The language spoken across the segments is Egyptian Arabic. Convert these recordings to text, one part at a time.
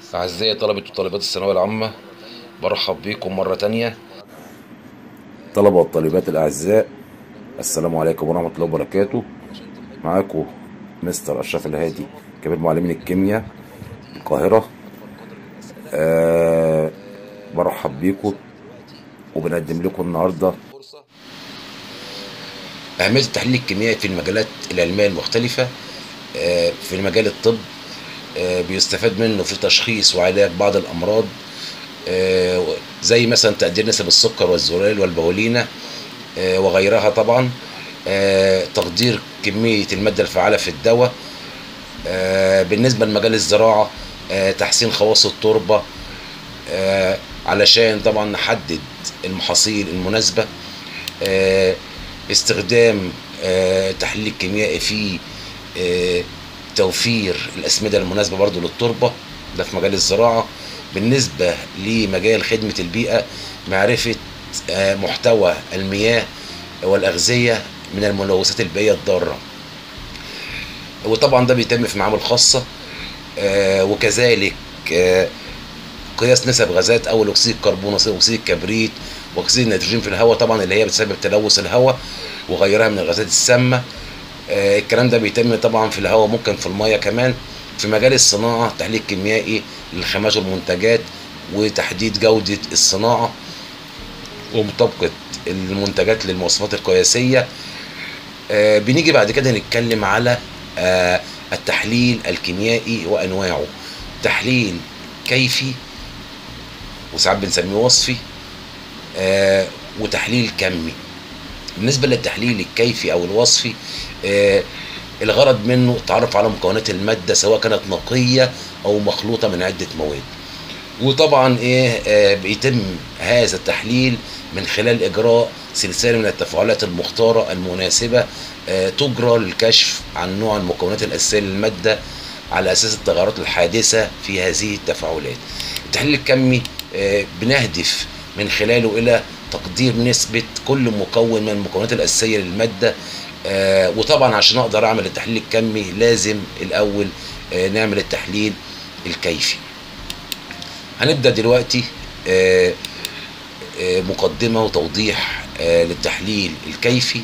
أعزائي طلبة وطالبات الثانوية العامة برحب بيكم مرة تانية طلبة والطالبات الأعزاء السلام عليكم ورحمة الله وبركاته معاكم مستر أشرف الهادي كبير معلمين الكيمياء القاهرة أه برحب بيكم وبنقدم لكم النهاردة أهمية التحليل الكيميائي في المجالات العلمية المختلفة آه، في مجال الطب آه، بيستفاد منه في تشخيص وعلاج بعض الأمراض آه، زي مثلا تقدير نسب السكر والزلال والبولينة آه، وغيرها طبعا آه، تقدير كمية المادة الفعالة في الدواء آه، بالنسبة لمجال الزراعة آه، تحسين خواص التربة آه، علشان طبعا نحدد المحاصيل المناسبة آه، استخدام آه، تحليل الكيميائي في آه، توفير الأسمدة المناسبة برضو للتربة ده في مجال الزراعة بالنسبة لمجال خدمة البيئة معرفة آه، محتوى المياه والأغذية من الملوثات البيئية الضارة وطبعا ده بيتم في معامل خاصة آه، وكذلك آه، قياس نسب غازات اول اكسيد الكربون اكسيد الكبريت واكسيد النيتروجين في الهواء طبعا اللي هي بتسبب تلوث الهواء وغيرها من الغازات السامه آه، الكلام ده بيتم طبعا في الهواء ممكن في الميه كمان في مجال الصناعه تحليل كيميائي للخامات والمنتجات وتحديد جوده الصناعه ومطابقه المنتجات للمواصفات القياسيه آه، بنيجي بعد كده نتكلم على آه، التحليل الكيميائي وانواعه تحليل كيفي وساعات بنسميه وصفي آه وتحليل كمي بالنسبة للتحليل الكيفي أو الوصفي آه الغرض منه التعرف على مكونات المادة سواء كانت نقية أو مخلوطة من عدة مواد وطبعا ايه آه بيتم هذا التحليل من خلال اجراء سلسله من التفاعلات المختاره المناسبه آه تجرى للكشف عن نوع المكونات الاساسيه للماده على اساس التغيرات الحادثه في هذه التفاعلات. التحليل الكمي آه بنهدف من خلاله الى تقدير نسبه كل مكون من المكونات الاساسيه للماده آه وطبعا عشان اقدر اعمل التحليل الكمي لازم الاول آه نعمل التحليل الكيفي. هنبدا دلوقتي آه، آه، مقدمه وتوضيح آه، للتحليل الكيفي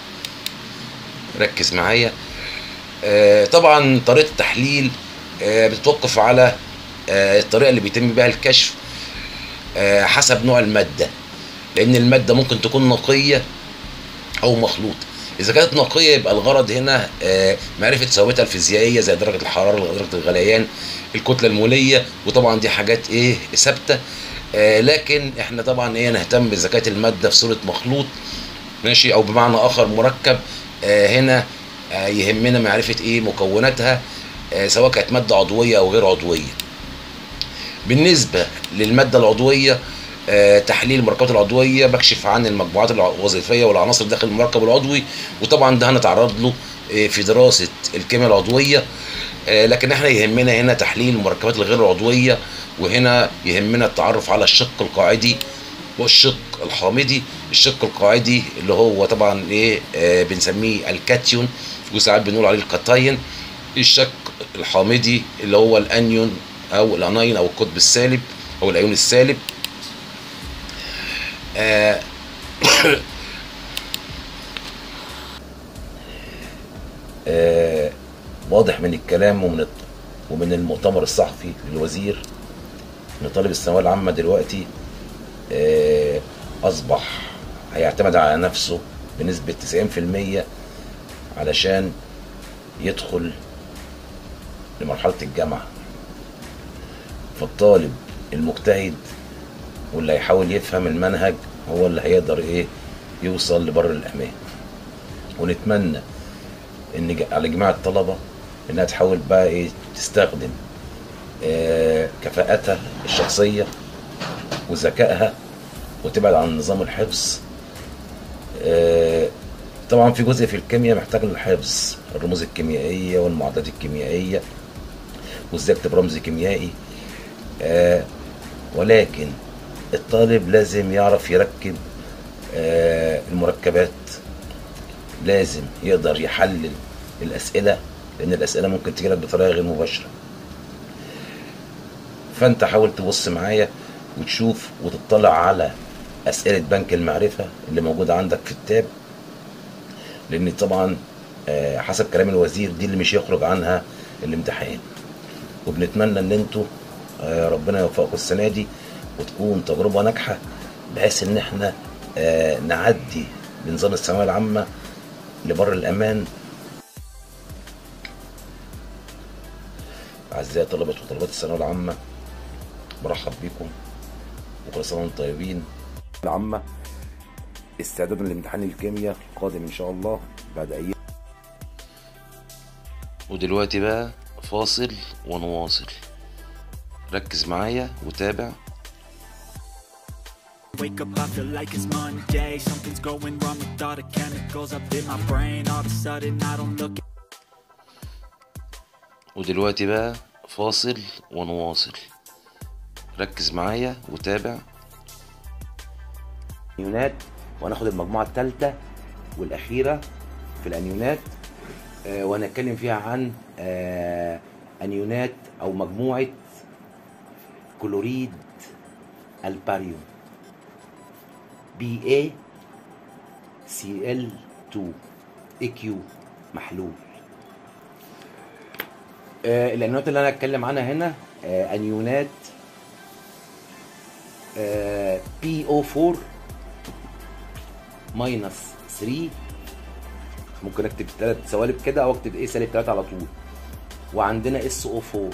ركز معايا آه، طبعا طريقه التحليل آه، بتتوقف على آه، الطريقه اللي بيتم بها الكشف آه، حسب نوع الماده لان الماده ممكن تكون نقيه او مخلوطه اذا كانت نقيه يبقى الغرض هنا آه، معرفه ثوابتها الفيزيائيه زي درجه الحراره درجه الغليان الكتله الموليه وطبعا دي حاجات ايه ثابته آه، لكن احنا طبعا ايه نهتم اذا كانت الماده في صوره مخلوط ماشي او بمعنى اخر مركب آه، هنا آه، يهمنا معرفه ايه مكوناتها آه، سواء كانت ماده عضويه او غير عضويه بالنسبه للماده العضويه آه، تحليل المركبات العضويه بكشف عن المجموعات الوظيفيه والعناصر داخل المركب العضوي وطبعا ده هنتعرض له آه، في دراسه الكيمياء العضويه آه، لكن احنا يهمنا هنا تحليل المركبات الغير العضويه وهنا يهمنا التعرف على الشق القاعدي والشق الحامضي الشق القاعدي اللي هو طبعا ايه آه بنسميه الكاتيون وساعات بنقول عليه الكاتاين الشق الحامضي اللي هو الانيون او الاناين او القطب السالب او الايون السالب آه آه واضح من الكلام ومن الت- ومن المؤتمر الصحفي للوزير ان طالب الثانويه العامه دلوقتي آه، اصبح هيعتمد على نفسه بنسبه 90% علشان يدخل لمرحله الجامعه فالطالب المجتهد واللي هيحاول يفهم المنهج هو اللي هيقدر ايه يوصل لبر الامان ونتمنى ان ج- على جميع الطلبه انها تحاول بقى ايه تستخدم آه، كفاءتها الشخصيه وذكائها وتبعد عن نظام الحفظ آه، طبعا في جزء في الكيمياء محتاج للحفظ الرموز الكيميائيه والمعادلات الكيميائيه وازاي اكتب رمز كيميائي آه، ولكن الطالب لازم يعرف يركب آه، المركبات لازم يقدر يحلل الأسئلة لأن الأسئلة ممكن تجيلك بطريقة غير مباشرة فانت حاول تبص معايا وتشوف وتطلع على اسئله بنك المعرفه اللي موجوده عندك في التاب لان طبعا آه، حسب كلام الوزير دي اللي مش يخرج عنها الامتحان وبنتمنى ان انتوا آه، ربنا يوفقكم السنه دي وتكون تجربه ناجحه بحيث ان احنا آه، نعدي بنظام الثانويه العامه لبر الامان اعزائي طلبه وطلبات الثانويه العامه برحب بيكم وكل سنه وانتم طيبين العامه استعدادا لامتحان الكيمياء القادم ان شاء الله بعد ايام ودلوقتي بقى فاصل ونواصل ركز معايا وتابع Wake up, I feel like it's Monday Something's going wrong with all the chemicals up in my brain All of a sudden I don't look ودلوقتي بقى فاصل ونواصل ركز معايا وتابع انيونات وهناخد المجموعه الثالثه والاخيره في الانيونات آه، وهنتكلم فيها عن آه، انيونات او مجموعه كلوريد الباريوم بي اي سي ال 2 اي كيو محلول آه، الانيونات اللي انا هتكلم عنها هنا آه، انيونات بي او 4 ماينس 3 ممكن اكتب ثلاث سوالب كده او اكتب ايه سالب 3 على طول وعندنا اس او 4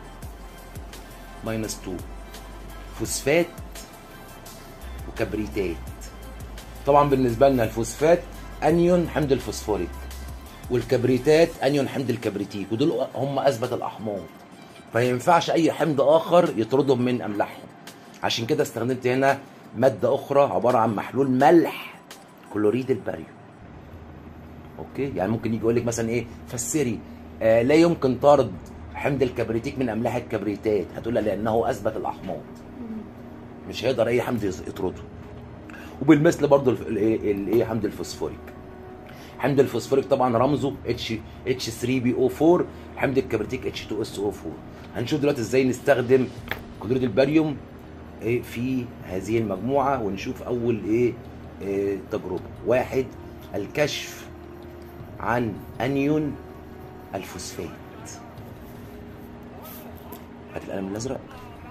ماينس 2 فوسفات وكبريتات طبعا بالنسبه لنا الفوسفات انيون حمض الفوسفوريك والكبريتات انيون حمض الكبريتيك ودول هم اثبت الاحماض فما ينفعش اي حمض اخر يطردهم من املاحهم عشان كده استخدمت هنا ماده اخرى عباره عن محلول ملح كلوريد الباريوم اوكي يعني ممكن يجي يقول لك مثلا ايه فسري آه لا يمكن طرد حمض الكبريتيك من املاح الكبريتات هتقول لها لانه اثبت الاحماض مش هيقدر اي حمض يز- يطرده وبالمثل برضو الف- الايه الايه حمض الفوسفوريك حمض الفوسفوريك طبعا رمزه اتش اتش 3 بي او 4 حمض الكبريتيك اتش 2 اس او 4 هنشوف دلوقتي ازاي نستخدم كلوريد الباريوم ايه في هذه المجموعه ونشوف اول ايه, إيه تجربه واحد الكشف عن انيون الفوسفات هات القلم الازرق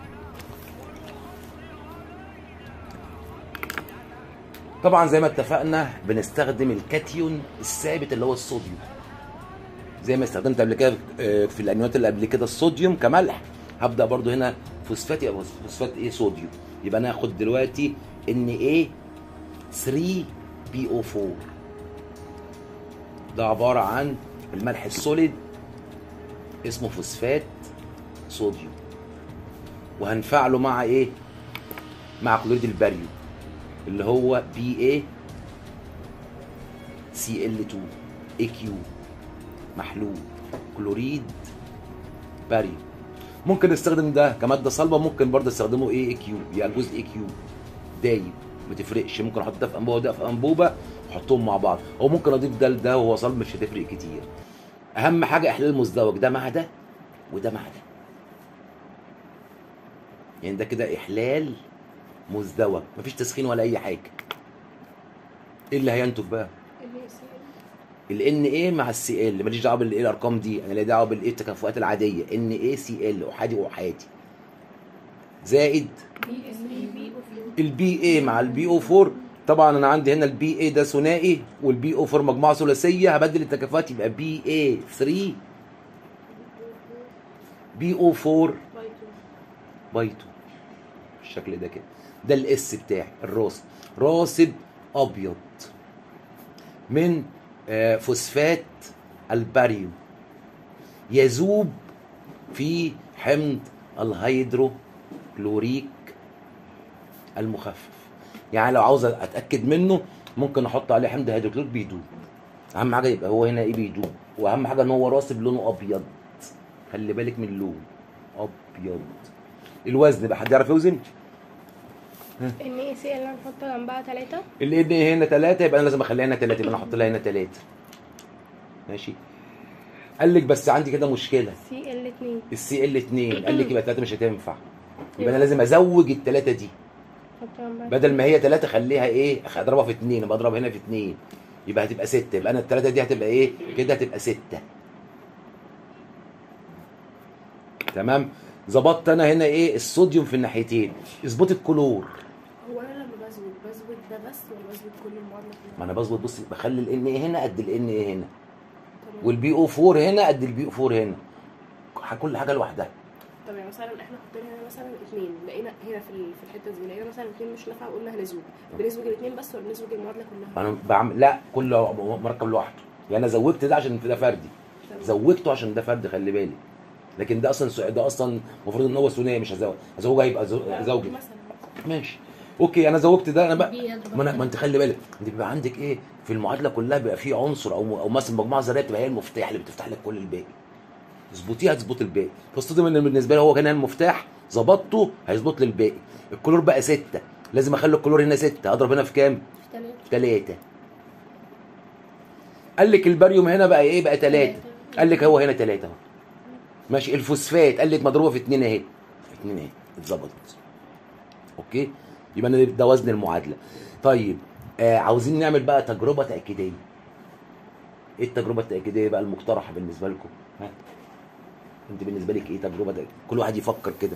طبعا زي ما اتفقنا بنستخدم الكاتيون الثابت اللي هو الصوديوم زي ما استخدمت قبل كده آه، في الانيونات اللي قبل كده الصوديوم كملح هبدا برضو هنا فوسفات يبقى فوسفات ايه صوديوم يبقى انا هاخد دلوقتي ان ايه 3 بي او 4 ده عباره عن الملح السوليد اسمه فوسفات صوديوم وهنفعله مع ايه مع كلوريد الباريوم اللي هو بي اي سي ال 2 اي كيو محلول كلوريد باريوم ممكن نستخدم ده كماده صلبه ممكن برضه استخدمه ايه اي كيو يعني جزء اي كيو دايب ما تفرقش ممكن احط ده في انبوبه وده في انبوبه واحطهم مع بعض او ممكن اضيف ده لده وهو صلب مش هتفرق كتير اهم حاجه احلال مزدوج ده مع ده وده مع ده يعني ده كده احلال مزدوج مفيش تسخين ولا اي حاجه ايه اللي هينتج بقى الان ايه مع السي ال ماليش دعوه بالايه الارقام دي انا ليا دعوه بالايه التكافؤات العاديه ان ايه سي ال احادي واحادي زائد البي اي مع البي او 4 طبعا انا عندي هنا البي اي ده ثنائي والبي او 4 مجموعه ثلاثيه هبدل التكافؤات يبقى بي اي 3 بي او 4 باي 2 بالشكل ده كده ده الاس بتاعي الراس راسب ابيض من آه، فوسفات الباريوم يذوب في حمض الهيدروكلوريك المخفف يعني لو عاوز اتاكد منه ممكن احط عليه حمض هيدروكلوريك بيدوب اهم حاجه يبقى هو هنا ايه بيدوب واهم حاجه ان هو راسب لونه ابيض خلي بالك من اللون ابيض الوزن بقى حد يعرف يوزن ان اي سي اللي هنحط جنبها تلاتة ال ان هنا 3 يبقى انا لازم اخليها هنا 3 يبقى انا احط لها هنا 3 ماشي قال لك بس عندي كده مشكله سي ال اتنين السي ال 2 قال لك يبقى 3 مش هتنفع يبقى انا لازم ازوج الثلاثه دي حط جنبها بدل ما هي ثلاثه خليها ايه اضربها في اثنين يبقى اضرب هنا في اثنين يبقى هتبقى سته يبقى انا الثلاثه دي هتبقى ايه كده هتبقى سته تمام ظبطت انا هنا ايه الصوديوم في الناحيتين اظبط الكلور هو انا لما بزود بزود ده بس ولا بزود كل المعادله ما كلها؟ انا بظبط بص بخلي الان ايه هنا قد الان ايه هنا تمام. والبي او 4 هنا قد البي او 4 هنا كل حاجه لوحدها طب يعني مثلا احنا حطينا هنا مثلا اثنين لقينا هنا في ال- في الحته دي لقينا مثلا اثنين مش نافعه قلنا هنزود بنزوج الاثنين بس ولا بنزوج المعادله كلها؟ انا بعمل لا كل مركب لوحده يعني انا زودت ده عشان ده فردي تمام. زودته عشان ده فرد خلي بالي لكن ده اصلا سع- ده اصلا المفروض ان هو ثنائي مش هزوج هزوجها يبقى زو- لا، زوجي مثلا ماشي اوكي انا زوجت ده انا بقى دي يضرب ما, أنا ما انت خلي بالك انت بيبقى عندك ايه في المعادله كلها بيبقى في عنصر او او مثلا مجموعه ذريه بتبقى هي المفتاح اللي بتفتح لك كل الباقي اظبطيها هتظبط الباقي فاصطدم ان بالنسبه لي هو كان المفتاح ظبطته هيظبط لي الباقي الكلور بقى ستة لازم اخلي الكلور هنا ستة اضرب هنا في كام في تلاتة ثلاثة قال لك الباريوم هنا بقى ايه بقى ثلاثة قال لك هو هنا ثلاثة اهو ماشي الفوسفات قال لك مضروبة في اتنين اهي في اتنين اهي اتظبطت اوكي يبقى أنا ده وزن المعادلة طيب آه عاوزين نعمل بقى تجربة تأكيدية ايه التجربة التأكيدية بقى المقترحة بالنسبة لكم ها انت بالنسبة لك ايه تجربة تأكيدية كل واحد يفكر كده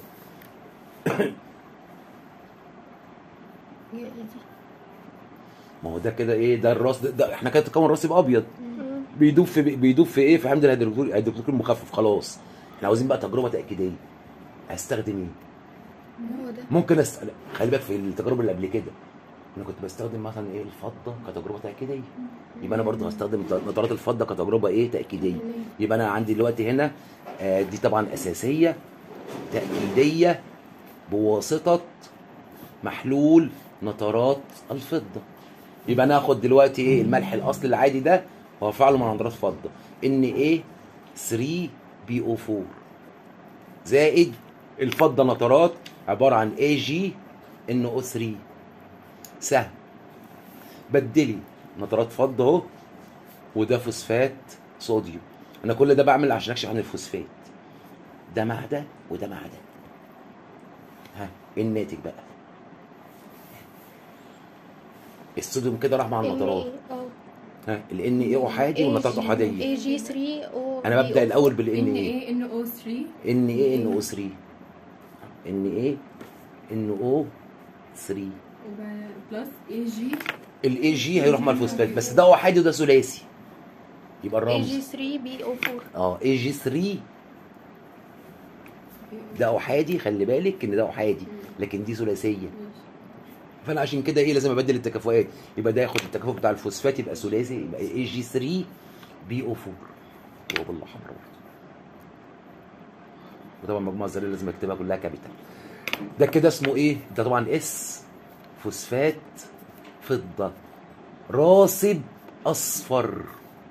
هي دي ما هو ده كده ايه ده الراس ده, ده احنا كده تكون راس يبقى ابيض بيدوب في بيدوب في ايه في حمض الهيدروكلور الهيدروكلور المخفف خلاص احنا عاوزين بقى تجربه تاكيديه هستخدم ايه هو ده ممكن أست... خلي بالك في التجارب اللي قبل كده انا كنت بستخدم مثلا ايه الفضه كتجربه تاكيديه يبقى انا برضه هستخدم نطرات الفضه كتجربه ايه تاكيديه يبقى انا عندي دلوقتي هنا آه دي طبعا اساسيه تاكيديه بواسطه محلول نطرات الفضه يبقى انا هاخد دلوقتي ايه الملح الاصلي العادي ده وارفع له منعدرات فضه ان ايه 3 بي او 4 زائد الفضه نطرات عباره عن اي جي ان او 3 سهم بدلي نطرات فضه اهو وده فوسفات صوديوم انا كل ده بعمل عشان اكشف عن الفوسفات ده مع ده وده مع ده ها إيه الناتج بقى الصوديوم كده راح مع النطرات اه ها الان ايه احادي والنطرات احاديه اي جي 3 او انا ببدا الاول بالان ان ايه ايه ان او 3 ان ايه ان او 3 ان ايه ان او 3 بلس اي جي الاي جي هيروح مع الفوسفات بس ده احادي وده ثلاثي يبقى اي جي الرمز 3 بي او 4 اه اي جي 3 ده احادي خلي بالك ان ده احادي لكن دي ثلاثيه فانا عشان كده ايه لازم ابدل التكافؤات يبقى ده ياخد التكافؤ بتاع الفوسفات يبقى ثلاثي يبقى اي جي 3 بي او 4 هو بالاحمر برضه. وطبعا مجموعه الذريه لازم اكتبها كلها كابيتال ده كده اسمه ايه ده طبعا اس فوسفات فضه راسب اصفر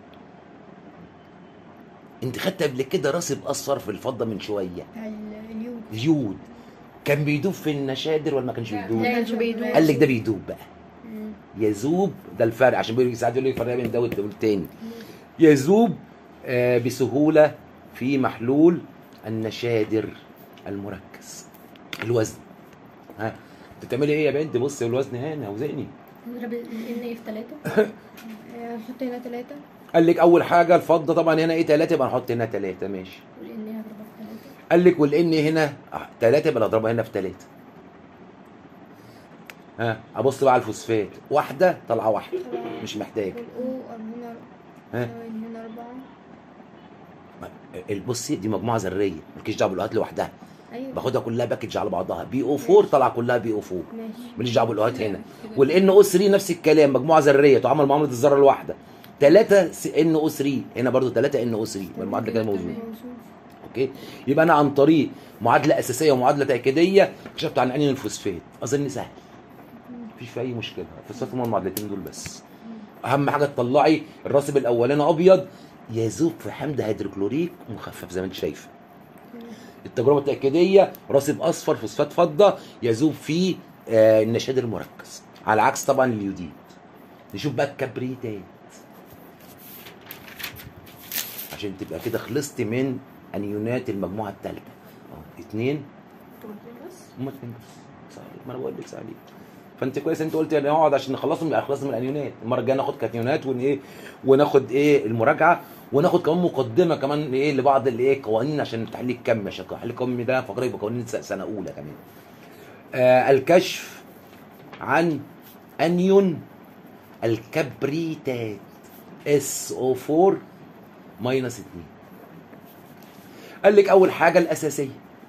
انت خدت قبل كده راسب اصفر في الفضه من شويه بتاع ال- اليود يود كان بيدوب في النشادر ولا ما كانش لا، بيدوب لا كانش بيدوب قال لك ده بيدوب بقى مم. يذوب ده الفرق عشان بيقول ساعات يقول لك الفرق بين ده والتاني يذوب آه، بسهوله في محلول النشادر المركز الوزن ها انت بتعملي ايه يا بنت بصي الوزن هنا وزني نضرب ال ان ايه في تلاتة نحط هنا 3 قال لك اول حاجه الفضه طبعا هنا ايه 3 يبقى نحط هنا 3 ماشي والان ايه هضربها في تلاتة قال لك والان هنا 3 يبقى نضربها هنا في 3 ها ابص بقى على الفوسفات واحده طالعه واحده مش محتاج والاو هنا ها ثواني هنا 4 بصي دي مجموعه ذريه مالكيش دعوه بالاوهات لوحدها ايوه باخدها كلها باكج على بعضها بي او 4 طالعه كلها بي او 4 ماشي ماليش دعوه بالاوهات هنا والان او 3 نفس الكلام مجموعه ذريه تعامل معامله الذره الواحده 3 ان او 3 هنا برضو 3 ان او 3 يبقى المعادله كده موجوده اوكي يبقى انا عن طريق معادله اساسيه ومعادله تاكيديه كشفت عن انين الفوسفات اظن سهل مفيش في اي مشكله الفوسفات هم المعادلتين دول بس اهم حاجه تطلعي الراسب الاولاني ابيض يذوب في حمض هيدروكلوريك مخفف زي ما انت شايفه التجربه التاكيديه راسب اصفر فوسفات فضه يذوب في آه، النشاد المركز على عكس طبعا اليوديد نشوف بقى الكبريتات عشان تبقى كده خلصت من انيونات المجموعه الثالثه اه اتنين كومنتين بس هما اتنين بس سهل ما انا بقول لك سهلين فانت كويس انت قلت يعني اقعد عشان نخلصهم يبقى خلصنا من الانيونات المره الجايه ناخد كاتيونات ون ايه وناخد ايه المراجعه وناخد كمان مقدمه كمان ايه لبعض الايه قوانين عشان التحليل الكمي عشان التحليل الكمي ده فقره يبقى قوانين س- سنه اولى كمان آه الكشف عن انيون الكبريتات SO4 ماينس 2 قال لك اول حاجه الاساسيه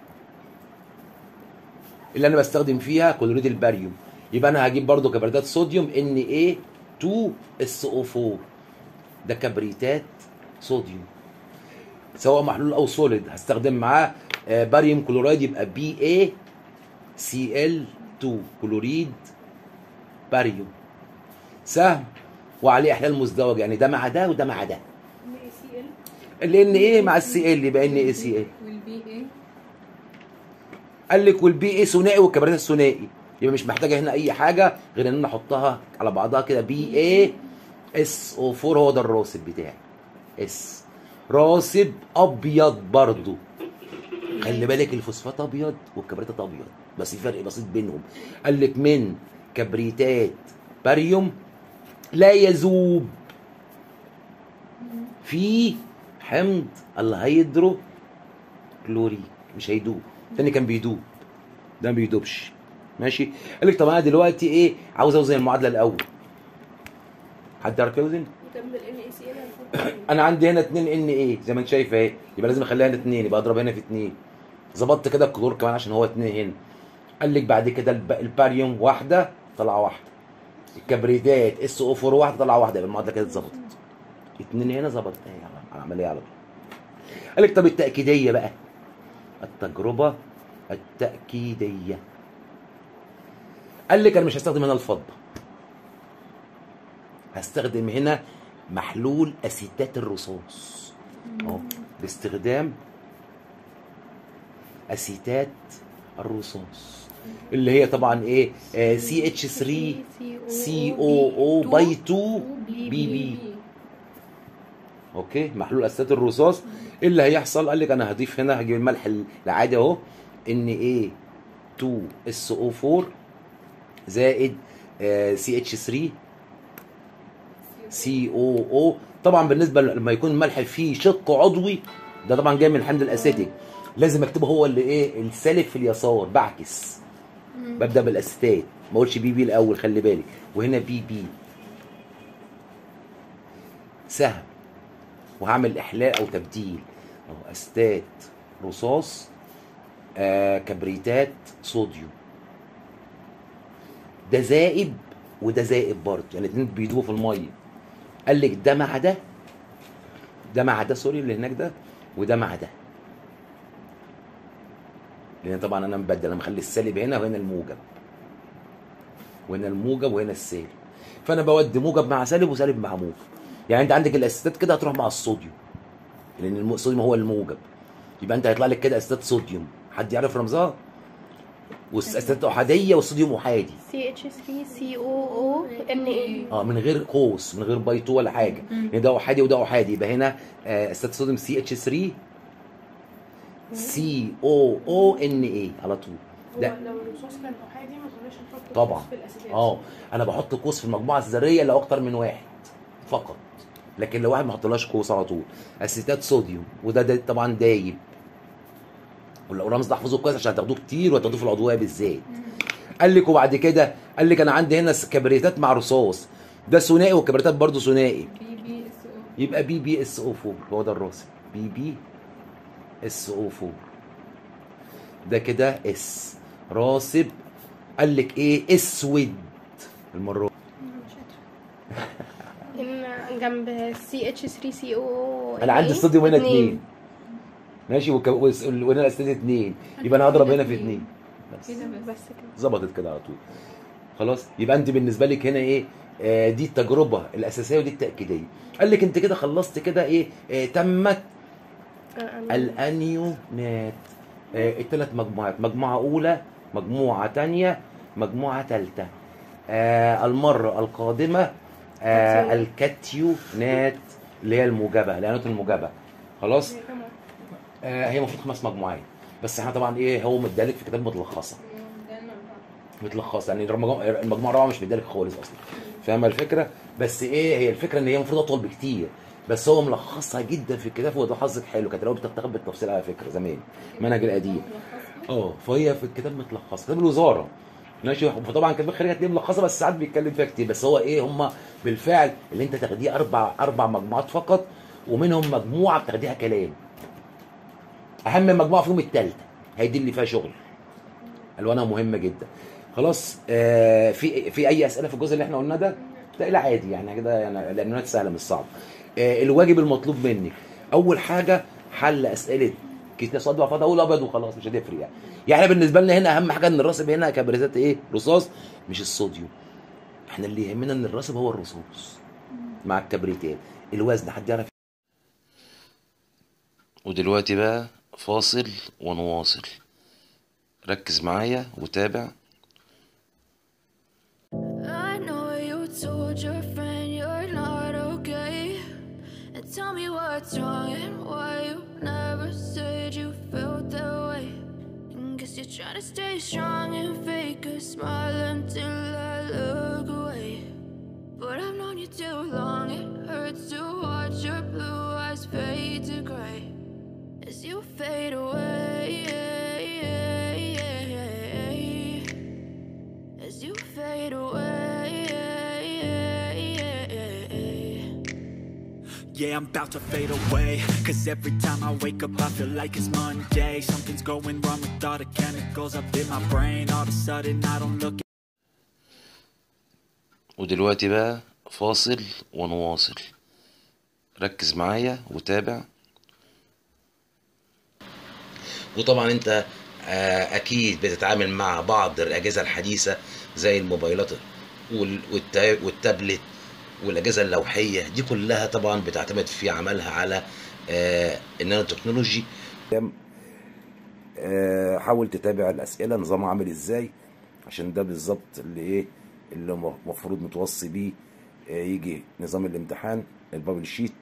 اللي انا بستخدم فيها كلوريد الباريوم يبقى انا هجيب برضو كبريتات صوديوم ان ايه 2 اس او 4 ده كبريتات صوديوم سواء محلول او سوليد هستخدم معاه آه، باريوم كلورايد يبقى بي اي سي ال 2 كلوريد باريوم سهم وعليه احلال مزدوج يعني ده مع ده وده مع ده ام اي سي ال الان ايه مع السي ال يبقى ان اي سي ال والبي ايه قال لك والبي ايه ثنائي والكبريتات ثنائي يبقى مش محتاجه هنا اي حاجه غير ان انا احطها على بعضها كده بي ايه اس او 4 هو ده الراسب بتاعي اس راسب ابيض برضو خلي بالك الفوسفات ابيض والكبريتات ابيض بس في فرق بسيط بينهم قال لك من كبريتات باريوم لا يذوب في حمض الهيدرو كلوريك مش هيدوب التاني كان بيدوب ده ما بيدوبش ماشي قال لك طب انا دلوقتي ايه عاوز اوزن المعادله الاول حد يعرف يوزن نكمل ام اي سي ال هنحط انا عندي هنا 2 ان ايه زي ما انت شايف اهي يبقى لازم اخليها هنا 2 يبقى اضرب هنا في 2 ظبطت كده الكلور كمان عشان هو 2 هنا قال لك بعد كده الب- الباريوم واحده طلعه واحده الكبريتات اس او 4 واحده طلعه واحده يبقى المعادله كده اتظبطت 2 هنا ظبطت اهي على العمليه على طول قال لك طب التاكيديه بقى التجربه التاكيديه قال لك انا مش هستخدم هنا الفضه هستخدم هنا محلول اسيتات الرصاص اهو باستخدام اسيتات الرصاص اللي هي طبعا ايه سي اتش 3 سي او او باي 2 بي بي اوكي محلول اسيتات الرصاص إيه اللي هيحصل قال لك انا هضيف هنا هجيب الملح العادي اهو ان ايه 2 اس او 4 زائد سي اتش 3 سي او او طبعا بالنسبه لما يكون الملح فيه شق عضوي ده طبعا جاي من الحمض الاسيتيك لازم اكتبه هو اللي ايه السالك في اليسار بعكس ببدا بالاسيتات ما اقولش بي بي الاول خلي بالك وهنا بي بي سهم وهعمل احلاء او تبديل اهو اسيتات رصاص آه كبريتات صوديوم ده زائب وده زائب برضه يعني الاثنين بيدوبوا في الميه قال لك ده مع ده ده مع ده سوري اللي هناك ده وده مع ده لان طبعا انا مبدل انا مخلي السالب هنا وهنا الموجب وهنا الموجب وهنا السالب فانا بودي موجب مع سالب وسالب مع موجب يعني انت عندك الاسيتات كده هتروح مع الصوديوم لان الم- الصوديوم هو الموجب يبقى انت هيطلع لك كده اسيتات صوديوم حد يعرف رمزها والاسيتات احاديه والصوديوم احادي سي اتش 3 سي او او ان اي اه من غير قوس من غير باي 2 ولا حاجه يعني ده احادي وده احادي يبقى هنا آه، استات صوديوم سي اتش 3 سي او او ان اي على طول هو ده لو الرصاص كان احادي ما كناش هنحط طبعا. رصاص في الاساسيات اه انا بحط قوس في المجموعه الذريه لو اكتر من واحد فقط لكن لو واحد ما حطلهاش قوس على طول اسيتات صوديوم وده, ده طبعا دايب ولو رمز ده احفظه كويس عشان هتاخدوه كتير وهتاخدوه في العضويه بالذات قال لك وبعد كده قال لك انا عندي هنا كبريتات مع رصاص ده ثنائي والكبريتات برضه ثنائي بي بي اس او يبقى بي بي اس او 4 هو ده الراسب بي بي اس او 4 ده كده اس راسب قال لك ايه اسود المره ان جنب سي اتش 3 سي او انا عندي الصوديوم هنا اتنين ماشي وك- وس- وهنا الاسيد اتنين يبقى انا هضرب هنا في اتنين بس كده بس بس كده ظبطت كده على طول خلاص يبقى انت بالنسبه لك هنا ايه آه دي التجربه الاساسيه ودي التاكيديه قال لك انت كده خلصت كده ايه آه تمت الانيونات آه الثلاث مجموعات مجموعه اولى مجموعه تانية مجموعه ثالثه آه المره القادمه آه الكاتيونات اللي هي الموجبه الايونات الموجبه خلاص آه هي المفروض خمس مجموعات بس احنا طبعا ايه هو مدالك في كتاب متلخصه متلخصه يعني المجموعه المجموعه الرابعه مش مدالك خالص اصلا فاهمه الفكره بس ايه هي الفكره ان هي المفروض اطول بكتير بس هو ملخصها جدا في الكتاب وده حظك حلو كانت لو بتتاخد بالتفصيل على فكره زمان المنهج القديم اه فهي في الكتاب متلخصه كتاب الوزاره ماشي فطبعا كتاب الخارجي هتلاقيه ملخصه بس ساعات بيتكلم فيها كتير بس هو ايه هم بالفعل اللي انت تاخديه اربع اربع مجموعات فقط ومنهم مجموعه بتاخديها كلام اهم مجموعه فيهم الثالثه هي دي اللي فيها شغل الوانها مهمه جدا خلاص آه في في اي اسئله في الجزء اللي احنا قلناه ده لا عادي يعني كده يعني لانه سهله مش صعبه آه الواجب المطلوب منك اول حاجه حل اسئله كتاب صد وعفاض اقول ابيض وخلاص مش هتفرق يعني يعني إحنا بالنسبه لنا هنا اهم حاجه ان الراسب هنا كبريتات ايه رصاص مش الصوديوم احنا اللي يهمنا ان الراسب هو الرصاص مع الكبريتات الوزن حد يعرف ودلوقتي بقى فاصل ونواصل ركز معايا وتابع I know you told your friend you're not okay. And tell me what's wrong and why you never said you felt that way. And guess you're trying to stay strong and fake a smile until I look away. But I've known you too long, it hurts to watch your blue eyes fade to gray as you fade away. As you fade away. Yeah, I'm about to fade away Cause every time I wake up I feel like it's Monday Something's going wrong with all the chemicals up in my brain All of a sudden I don't look ودلوقتي بقى فاصل ونواصل ركز معايا وتابع وطبعا انت آه، اكيد بتتعامل مع بعض الاجهزه الحديثه زي الموبايلات وال- والتا- والتابلت والاجهزه اللوحيه دي كلها طبعا بتعتمد في عملها على آه، النانو تكنولوجي حاول تتابع الاسئله نظامها عامل ازاي عشان ده بالظبط اللي ايه اللي المفروض متوصي بيه آه، يجي نظام الامتحان البابل شيت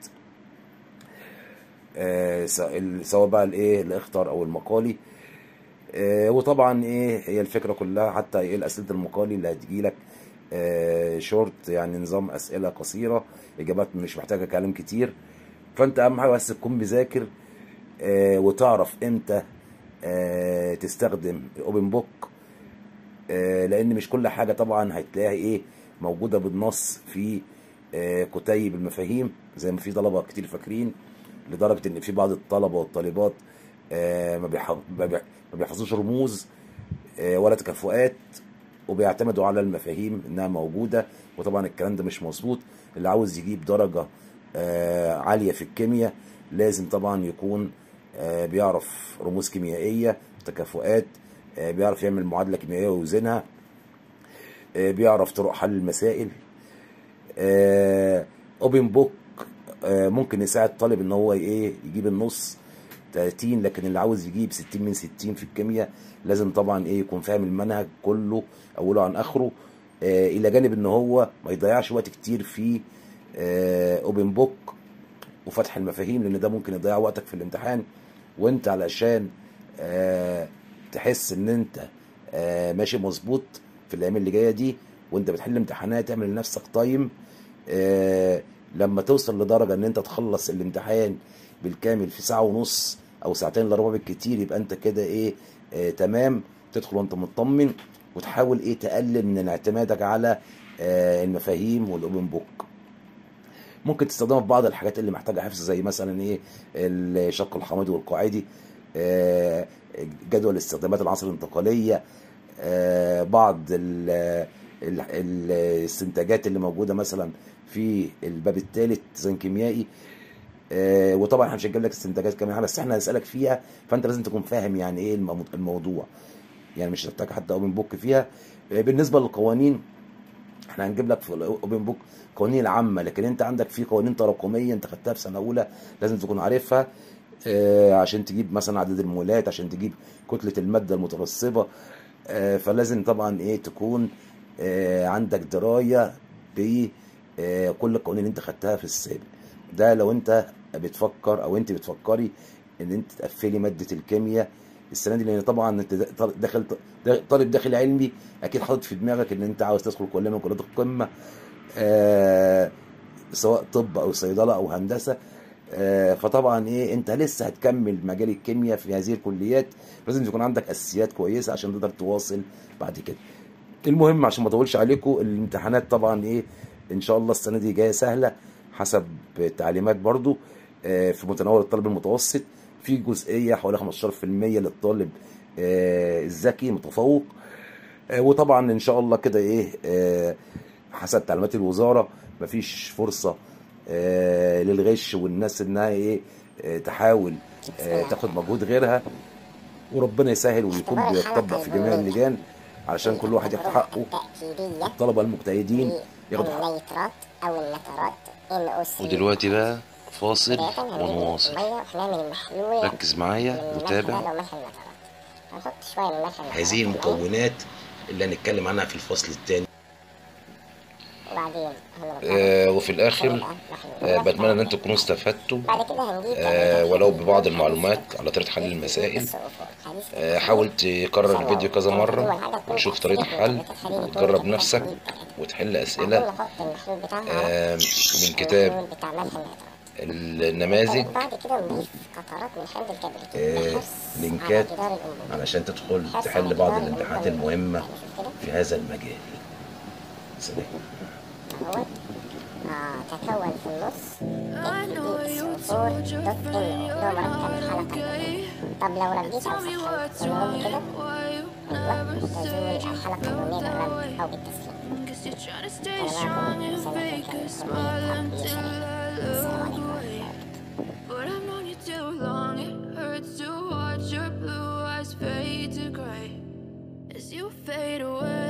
آه، س- ال- سواء بقى الايه الاخطر او المقالي آه، وطبعا ايه هي الفكره كلها حتى ايه الاسئله المقالي اللي هتجيلك آه، شورت يعني نظام اسئله قصيره اجابات مش محتاجه كلام كتير فانت اهم حاجه بس تكون مذاكر آه، وتعرف امتى آه، تستخدم الاوبن بوك آه، لان مش كل حاجه طبعا هتلاقيها ايه موجوده بالنص في آه، كتيب المفاهيم زي ما في طلبه كتير فاكرين لدرجه ان في بعض الطلبه والطالبات آه، ما بيح- ما بيح- ما بيحفظوش رموز آه، ولا تكافؤات وبيعتمدوا على المفاهيم انها موجوده وطبعا الكلام ده مش مظبوط اللي عاوز يجيب درجه آه، عاليه في الكيمياء لازم طبعا يكون آه، بيعرف رموز كيميائيه تكافؤات آه، بيعرف يعمل معادله كيميائيه ويوزنها آه، بيعرف طرق حل المسائل اوبن بوك ممكن يساعد طالب ان هو ايه يجيب النص 30 لكن اللي عاوز يجيب 60 من 60 في الكيمياء لازم طبعا ايه يكون فاهم المنهج كله اوله عن اخره آه الى جانب ان هو ما يضيعش وقت كتير في اوبن بوك وفتح المفاهيم لان ده ممكن يضيع وقتك في الامتحان وانت علشان آه تحس ان انت آه ماشي مظبوط في الايام اللي جايه دي وانت بتحل امتحانات تعمل لنفسك تايم آه لما توصل لدرجه ان انت تخلص الامتحان بالكامل في ساعه ونص او ساعتين الا ربع بالكتير يبقى انت كده ايه آه تمام تدخل وانت مطمن وتحاول ايه تقلل من اعتمادك على آه المفاهيم والاوبن بوك ممكن تستخدمها في بعض الحاجات اللي محتاجه حفظ زي مثلا ايه الشق الحميدي والقاعدي آه، جدول استخدامات العناصر الانتقاليه آه، بعض ال- ال- ال- الاستنتاجات اللي موجوده مثلا في الباب الثالث ديزاين كيميائي آه، وطبعا احنا مش هنجيب لك استنتاجات كمان بس احنا هنسالك فيها فانت لازم تكون فاهم يعني ايه المو- الموضوع يعني مش هتحتاج حتى اوبن بوك فيها آه، بالنسبه للقوانين احنا هنجيب لك في الاوبن بوك قوانين العامه لكن انت عندك في قوانين تراكميه انت خدتها في سنه اولى لازم تكون عارفها آه، عشان تجيب مثلا عدد المولات عشان تجيب كتله الماده المترسبه آه، فلازم طبعا ايه تكون آه، عندك درايه بكل القوانين اللي انت خدتها في السابق ده لو انت بتفكر او انت بتفكري ان انت تقفلي ماده الكيمياء السنه دي لان طبعا انت دا- داخل طالب داخل علمي اكيد حاطط في دماغك ان انت عاوز تدخل كليه من كليات القمه آه سواء طب او صيدله او هندسه آه فطبعا ايه انت لسه هتكمل مجال الكيمياء في هذه الكليات لازم يكون عندك اساسيات كويسه عشان تقدر تواصل بعد كده المهم عشان ما اطولش عليكم الامتحانات طبعا ايه ان شاء الله السنه دي جايه سهله حسب تعليمات برضو آه، في متناول الطالب المتوسط في جزئيه حوالي 15% للطالب آه، الذكي المتفوق آه، وطبعا ان شاء الله كده ايه آه، حسب تعليمات الوزاره مفيش فرصه آه، للغش والناس انها ايه آه، تحاول آه، تاخد مجهود غيرها وربنا يسهل ويكون بيطبق في جميع اللجان علشان كل واحد ياخد حقه تأكيدية الطلبه المجتهدين ياخدوا حقه الليترات أو النترات NO3 ودلوقتي بقى فاصل بداية هنجيب ونواصل المية وهنعمل المحلول ركز معايا من الملح وتابع ده لو ملح النترات هنحط شوية من ملح النترات هذه في المية، المكونات اللي هنتكلم عنها في الفصل الثاني وبعدين هنرجع آه وفي الاخر هنبقى محلول. آه بتمنى ان انتم تكونوا استفدتوا بعد كده هنجيب آه ولو ببعض المعلومات على طريقه حل المسائل آه حاول تكرر الفيديو كذا مره وتشوف طريقه حل وتجرب نفسك وتحل اسئله نحط المحلول بتاعها آه من كتاب المحلول بتاع ملح النترات النماذج بعد كده نضيف قطرات من حمض الكبريت آه بحرص لينكات على جدار الأنبوبة. علشان تدخل حرص تحل على بعض جدار الامتحانات الأنبوبة. المهمه يعني شوف كده في هذا المجال سلام اهوت آه تكون في النص I know you فور told your دوت friend إن you're اللي هو مركب not الحلقة okay. طب لو رديت أو Tell me what's سخنت wrong ونقول كده and why you أيوة never said تزول you الحلقة felt الأمامية that بالرمل way. أو بالتسخين Guess you're trying to stay أنا strong معكم and سنة fake a كان smile كل until سنة I السلام look عليكم away. But I've known you too long, it hurts to watch your blue eyes fade to gray as you fade away.